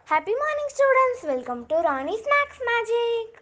Happy morning, students. Welcome to Rani Snacks Magic.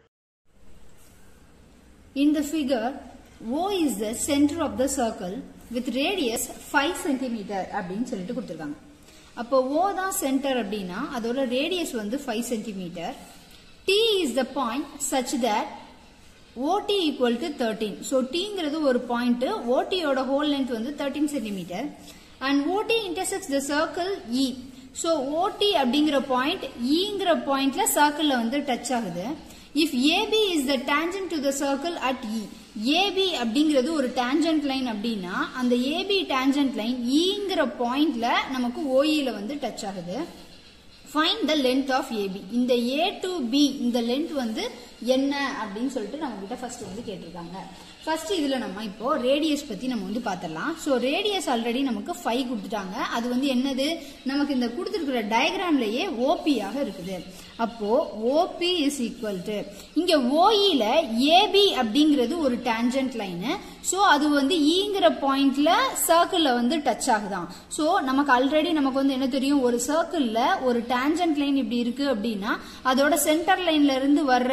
In the figure, O is the center of the circle with radius 5 centimeter அப்படின்னு சொல்லிட்டு கொடுத்துருக்காங்க அப்போ O தான் centre அப்படின்னா அதோட radius வந்து 5 centimetre T is the point such that OT equal to 13 so Tங்கிறது ஒரு பாயிண்ட் OT யோட ஹோல் லென்த் வந்து 13 centimetre and OT intersects the circle E so OT அப்படிங்கிற பாயிண்ட் Eங்கிற பாயிண்ட்ல சர்க்கிள்ல வந்து டச் ஆகுது if AB is the tangent to the circle at E AB அப்படிங்கிறது ஒரு tangent line அப்படின்னா அந்த AB tangent line Eங்கிற பாயிண்ட்ல நமக்கு OE ல வந்து டச் ஆகுது find the length of AB இந்த A to B இந்த length வந்து என்ன அப்படின்னு சொல்லிட்டு நம்ம கிட்ட ஃபர்ஸ்ட் வந்து கேட்டிருக்காங்க ஃபர்ஸ்ட் இதுல நம்ம இப்போ ரேடியஸ் பத்தி நம்ம வந்து பாத்திரலாம் ஸோ ரேடியஸ் ஆல்ரெடி நமக்கு ஃபைவ் கொடுத்துட்டாங்க அது வந்து என்னது நமக்கு இந்த கொடுத்துருக்கிற டயக்ராம்லயே ஓபியாக இருக்குது அப்போ ஓபி இஸ் ஈக்குவல் டு இங்க ஓஇல ஏபி அப்படிங்கிறது ஒரு டேஞ்சன்ட் லைனு ஸோ அது வந்து ஈங்கிற பாயிண்ட்ல சர்க்கிள்ல வந்து டச் ஆகுதான் ஸோ நமக்கு ஆல்ரெடி நமக்கு வந்து என்ன தெரியும் ஒரு சர்க்கிள்ல ஒரு டேஞ்சன்ட் லைன் இப்படி இருக்கு அப்படின்னா அதோட சென்டர் லைன்ல இருந்து வர்ற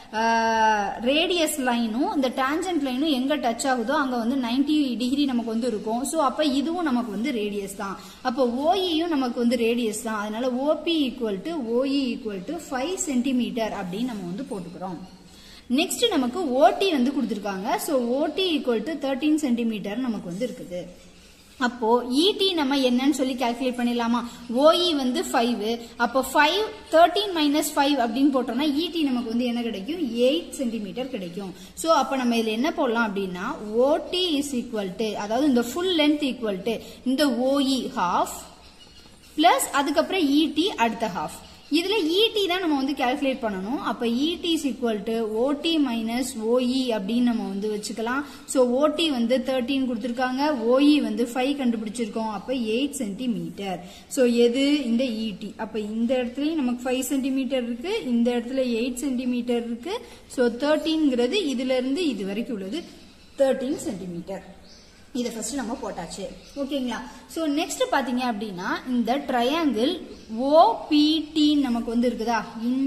ரேடியஸ் லைனும் இந்த டேஞ்சன்ட் லைனும் எங்க டச் ஆகுதோ அங்க வந்து 90 டிகிரி நமக்கு வந்து இருக்கும் ஸோ அப்ப இதுவும் நமக்கு வந்து ரேடியஸ் தான் அப்போ ஓஇயும் நமக்கு வந்து ரேடியஸ் தான் அதனால OP equal to OE equal to five centimetre அப்படின்னு நம்ம வந்து போட்டுக்கிறோம் நெக்ஸ்ட் நமக்கு ஓடி வந்து கொடுத்துருக்காங்க ஸோ ஓடி ஈக்குவல் டு தேர்ட்டீன் சென்டிமீட்டர் நமக்கு வந்து இருக்குது அப்போ இடி நம்ம என்னன்னு சொல்லி கால்குலேட் பண்ணிடலாமா ஓஇ வந்து ஃபைவ் அப்போ ஃபைவ் தேர்ட்டீன் மைனஸ் ஃபைவ் அப்படின்னு போட்டோம்னா இடி நமக்கு வந்து என்ன கிடைக்கும் எயிட் சென்டிமீட்டர் கிடைக்கும் ஸோ அப்போ நம்ம இதில் என்ன போடலாம் அப்படின்னா ஓடி இஸ் ஈக்குவல் டு அதாவது இந்த ஃபுல் லென்த் ஈக்குவல் டு இந்த ஓஇ ஹாஃப் பிளஸ் அதுக்கப்புறம் இடி அடுத்த ஹாஃப் இதுல இடி தான் நம்ம வந்து கால்குலேட் பண்ணணும் அப்ப ET is equal to OT minus OE அப்படின்னு நம்ம வந்து வச்சுக்கலாம் ஸோ ஓடி வந்து தேர்ட்டீன் கொடுத்துருக்காங்க ஓஇ வந்து ஃபைவ் கண்டுபிடிச்சிருக்கோம் அப்ப எயிட் சென்டிமீட்டர் ஸோ எது இந்த இடி அப்ப இந்த இடத்துலயும் நமக்கு ஃபைவ் சென்டிமீட்டர் இருக்கு இந்த இடத்துல எயிட் சென்டிமீட்டர் இருக்கு ஸோ தேர்ட்டீன்ங்கிறது இதுல இருந்து இது வரைக்கும் உள்ளது தேர்ட்டீன் சென்டிமீட்டர் இதை ஃபர்ஸ்ட் நம்ம போட்டாச்சு ஓகேங்களா ஸோ நெக்ஸ்ட் பார்த்தீங்க அப்படின்னா இந்த ட்ரையாங்கிள் ஓபிடின்னு நமக்கு வந்து இருக்குதா இன்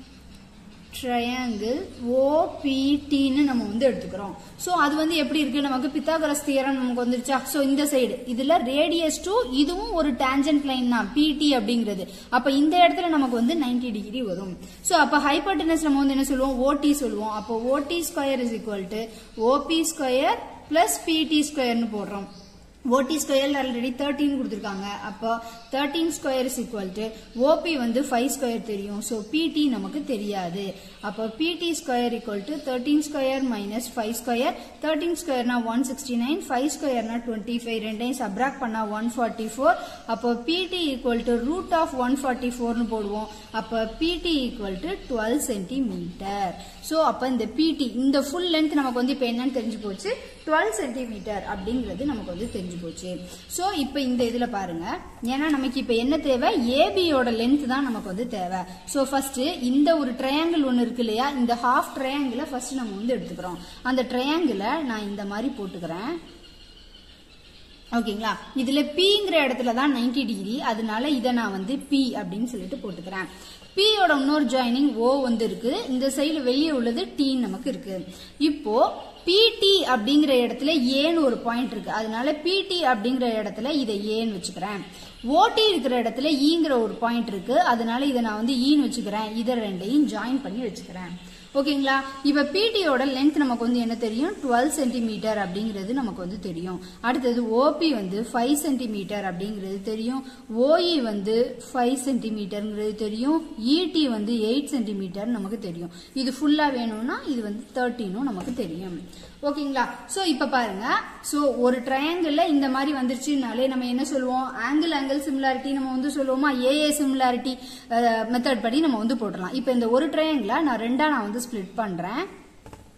ட்ரையாங்கிள் ஓபிடின்னு நம்ம வந்து எடுத்துக்கிறோம் ஸோ அது வந்து எப்படி இருக்கு நமக்கு பித்தாகரஸ் தியரம் நமக்கு வந்துருச்சா ஸோ இந்த சைடு இதுல ரேடியஸ் டு இதுவும் ஒரு டேஞ்சன்ட் லைன் தான் பிடி அப்படிங்கிறது அப்ப இந்த இடத்துல நமக்கு வந்து 90 டிகிரி வரும் ஸோ அப்ப ஹைப்பர்டனஸ் நம்ம வந்து என்ன சொல்லுவோம் ஓடி சொல்லுவோம் அப்போ OT square is equal to OP square plus PT ஸ்கொயர்னு போடுறோம் ஓடி ஸ்கொயர் ஆல்ரெடி தேர்ட்டீன் கொடுத்துருக்காங்க அப்போ thirteen square is equal to OP வந்து ஃபைவ் ஸ்கொயர் தெரியும் ஸோ பிடி நமக்கு தெரியாது அப்போ PT square equal to thirteen square minus five square thirteen ஸ்கொயர்னா ஒன் சிக்ஸ்டி நைன் ஃபைவ் ஸ்கொயர்னா டுவெண்ட்டி ஃபைவ் ரெண்டையும் சப்ராக்ட் பண்ணா ஒன் ஃபார்ட்டி ஃபோர் அப்போ PT equal to root of one forty ஃபோர்னு போடுவோம் அப்போ PT equal to twelve centimetre so அப்போ இந்த பிடி இந்த ஃபுல் லென்த் நமக்கு வந்து இப்போ என்னன்னு தெரிஞ்சு போச்சு டுவெல் சென்டிமீட்டர் அப்படிங்கிறது நமக்கு வந்து தெரிஞ்சு போச்சு ஸோ இப்போ இந்த இதில் பாருங்க ஏன்னா நமக்கு இப்போ என்ன தேவை ஏபியோட லென்த் தான் நமக்கு வந்து தேவை ஸோ ஃபர்ஸ்ட் இந்த ஒரு ட்ரையாங்கிள் ஒன்று இருக்கு இல்லையா இந்த ஹாஃப் ட்ரையாங்கிளை ஃபர்ஸ்ட் நம்ம வந்து எடுத்துக்கிறோம் அந்த ட்ரையாங்கிளை நான் இந்த மாதிரி போட்டுக்கிறேன் ஓகேங்களா இதுல பிங்கிற இடத்துல தான் 90 டிகிரி அதனால இதை நான் வந்து பி அப்படின்னு சொல்லிட்டு போட்டுக்கிறேன் பியோட இன்னொரு ஜாயினிங் ஓ வந்து இருக்கு இந்த சைடு வெளியே உள்ளது டி நமக்கு இருக்கு இப்போ பிடி அப்படிங்கிற இடத்துல ஏன்னு ஒரு பாயிண்ட் இருக்கு அதனால பிடி அப்படிங்கிற இடத்துல இதை ஏன்னு வச்சுக்கிறேன் ஓடி இருக்கிற இடத்துல ஈங்கிற ஒரு பாயிண்ட் இருக்கு அதனால இதை நான் வந்து ஈன்னு வச்சுக்கிறேன் இதை ரெண்டையும் ஜாயின் பண்ணி வச்சுக்கிறேன் ஓகேங்களா இப்ப பிடியோட லென்த் நமக்கு வந்து என்ன தெரியும் டுவெல் சென்டிமீட்டர் அப்படிங்கிறது நமக்கு வந்து தெரியும் அடுத்தது ஓபி வந்து ஃபைவ் சென்டிமீட்டர் அப்படிங்கிறது தெரியும் ஓஇ வந்து ஃபைவ் சென்டிமீட்டர்ங்கிறது தெரியும் இடி வந்து எயிட் சென்டிமீட்டர் நமக்கு தெரியும் இது ஃபுல்லா வேணும்னா இது வந்து தேர்ட்டீனும் நமக்கு தெரியும் ஓகேங்களா சோ இப்ப பாருங்க சோ ஒரு ட்ரையாங்கிள் இந்த மாதிரி வந்துருச்சுனாலே நம்ம என்ன சொல்லுவோம் ஆங்கிள் ஆங்கிள் சிமிலாரிட்டி நம்ம வந்து சொல்லுவோமா ஏஏ சிமிலாரிட்டி மெத்தட் படி நம்ம வந்து போடலாம் இப்ப இந்த ஒரு ட்ரையாங்கிள நான் ரெண்டா நான் வந்து ஸ்பிளிட் பண்றேன்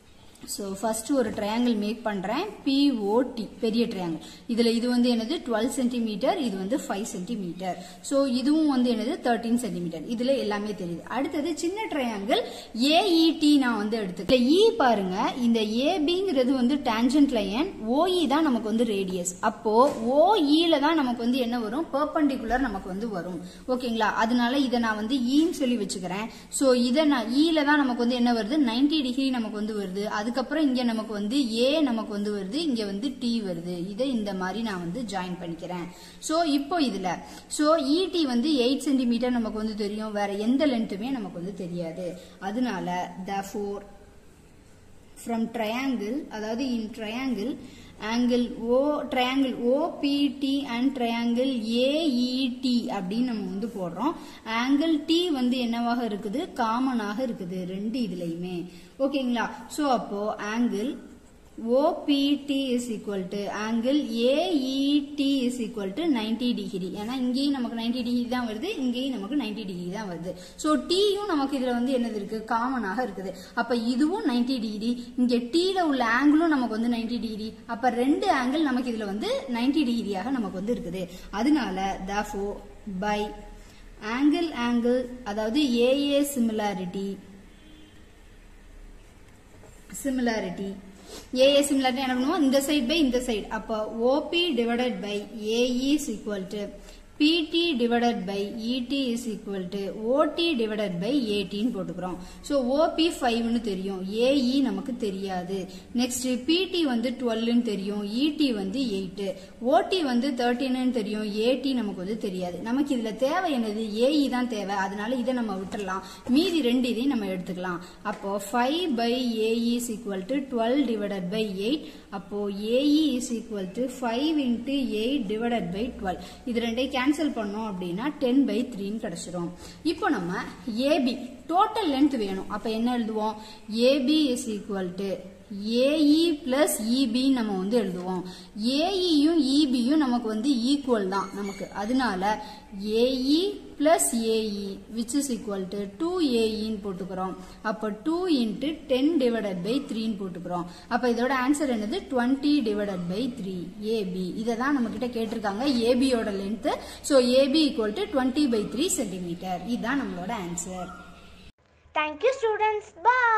ஸோ ஃபர்ஸ்ட் ஒரு ட்ரையாங்கிள் மேக் பண்ணுறேன் பிஓடி பெரிய ட்ரையாங்கிள் இதில் இது வந்து என்னது டுவெல் சென்டிமீட்டர் இது வந்து ஃபைவ் சென்டிமீட்டர் ஸோ இதுவும் வந்து என்னது தேர்ட்டீன் சென்டிமீட்டர் இதில் எல்லாமே தெரியுது அடுத்தது சின்ன ட்ரையாங்கிள் ஏஇடி நான் வந்து எடுத்துக்கிறேன் இ பாருங்க இந்த ஏபிங்கிறது வந்து டேஞ்சன்ட் லைன் ஓஇ தான் நமக்கு வந்து ரேடியஸ் அப்போ ஓஇல தான் நமக்கு வந்து என்ன வரும் பெர்பண்டிகுலர் நமக்கு வந்து வரும் ஓகேங்களா அதனால இதை நான் வந்து ஈன்னு சொல்லி வச்சுக்கிறேன் ஸோ இதை நான் ஈல தான் நமக்கு வந்து என்ன வருது 90 டிகிரி நமக்கு வந்து வருது அதுக்கப்புறம் இங்க நமக்கு வந்து ஏ நமக்கு வந்து வருது இங்க வந்து டி வருது இதை இந்த மாதிரி நான் வந்து ஜாயின் பண்ணிக்கிறேன் ஸோ இப்போ இதுல ஸோ இடி வந்து எயிட் சென்டிமீட்டர் நமக்கு வந்து தெரியும் வேற எந்த லென்த்துமே நமக்கு வந்து தெரியாது அதனால த ஃபோர் ஃப்ரம் ட்ரையாங்கிள் அதாவது in triangle angle O triangle OPT and triangle AET அப்படின்னு நம்ம வந்து போடுறோம் ஆங்கிள் டி வந்து என்னவாக இருக்குது காமனாக இருக்குது ரெண்டு இதுலையுமே ஓகேங்களா ஸோ அப்போ angle OPT is equal to angle AET is equal to 90 degree ஏன்னா இங்கேயும் நமக்கு 90 டிகிரி தான் வருது இங்கேயும் நமக்கு 90 டிகிரி தான் வருது ஸோ டீயும் நமக்கு இதுல வந்து என்னது இருக்கு காமனாக இருக்குது அப்ப இதுவும் 90 டிகிரி இங்க டீல உள்ள ஆங்கிளும் நமக்கு வந்து 90 டிகிரி அப்ப ரெண்டு ஆங்கிள் நமக்கு இதுல வந்து 90 டிகிரியாக நமக்கு வந்து இருக்குது அதனால therefore by angle angle அதாவது AA similarity similarity AA similarity என்ன பண்ணுவோம் இந்த சைடு பை இந்த சைடு அப்போ OP divided by AE is equal to PT divided by ET is equal to OT divided by ஏடின்னு போட்டுக்கிறோம் ஸோ ஓபி ஃபைவ்னு தெரியும் ஏஇ நமக்கு தெரியாது நெக்ஸ்ட் பிடி வந்து டுவெல்னு தெரியும் இடி வந்து எயிட்டு ஓடி வந்து தேர்ட்டின்னு தெரியும் ஏடி நமக்கு வந்து தெரியாது நமக்கு இதுல தேவை என்னது ஏஇ தான் தேவை அதனால இதை நம்ம விட்டுறலாம் மீதி ரெண்டு இதையும் நம்ம எடுத்துக்கலாம் அப்போ five by AE is equal to twelve divided by eight அப்போ AE is equal to five into eight divided by twelve இது ரெண்டையும் கேன்சல் பண்ணோம் அப்படின்னா டென் பை த்ரீன்னு கிடைச்சிரும் இப்போ நம்ம ஏபி டோட்டல் லென்த் வேணும் அப்ப என்ன எழுதுவோம் AB is equal to AE plus EB நம்ம வந்து எழுதுவோம் ஏஇயும் இபியும் நமக்கு வந்து ஈக்குவல் தான் நமக்கு அதனால AE plus AE which is equal to two ஏஇன்னு போட்டுக்கிறோம் அப்போ two into ten divided by த்ரீன்னு போட்டுக்கிறோம் அப்போ இதோட ஆன்சர் என்னது twenty divided by three AB இதை தான் நம்ம கிட்ட கேட்டிருக்காங்க ஏபியோட length so AB equal to twenty by three centimetre இதுதான் நம்மளோட answer Thank you students. Bye.